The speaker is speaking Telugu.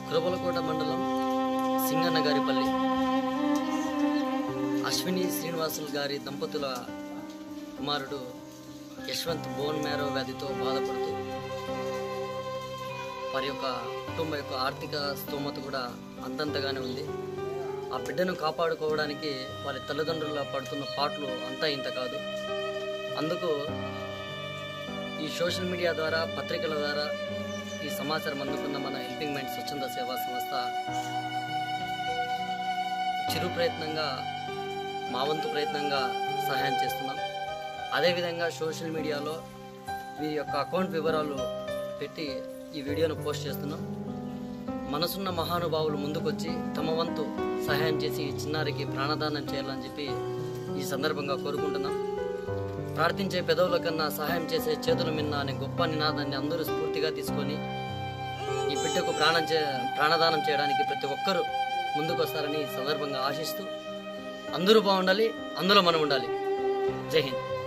కురబలకోట మండలం సింగన్నగారిపల్లి అశ్విని శ్రీనివాసులు గారి దంపతుల కుమారుడు యశ్వంత్ బోన్ మ్యారో వ్యాధితో బాధపడుతూ వారి యొక్క కుటుంబ యొక్క ఆర్థిక స్తోమత కూడా అంతంతగానే ఉంది ఆ బిడ్డను కాపాడుకోవడానికి వారి తల్లిదండ్రుల పడుతున్న పాటలు అంతా ఇంత కాదు అందుకు ఈ సోషల్ మీడియా ద్వారా పత్రికల ద్వారా ఈ సమాచారం అందుకున్న మన హెల్పింగ్ మైండ్ స్వచ్ఛంద సేవా సంస్థ చిరు ప్రయత్నంగా మా వంతు ప్రయత్నంగా సహాయం చేస్తున్నాం అదేవిధంగా సోషల్ మీడియాలో మీ యొక్క అకౌంట్ వివరాలు పెట్టి ఈ వీడియోను పోస్ట్ చేస్తున్నాం మనసున్న మహానుభావులు ముందుకొచ్చి తమ వంతు సహాయం చేసి ఈ చిన్నారికి ప్రాణదానం చేయాలని చెప్పి ఈ సందర్భంగా కోరుకుంటున్నాం ప్రార్థించే పెదవుల కన్నా సహాయం చేసే చేతుల మిన్న అనే గొప్ప నినాదాన్ని అందరూ స్ఫూర్తిగా తీసుకొని ఈ బిడ్డకు ప్రాణం చే ప్రాణదానం చేయడానికి ప్రతి ఒక్కరూ ముందుకు వస్తారని ఈ సందర్భంగా ఆశిస్తూ అందరూ బాగుండాలి అందులో మనం ఉండాలి జై హింద్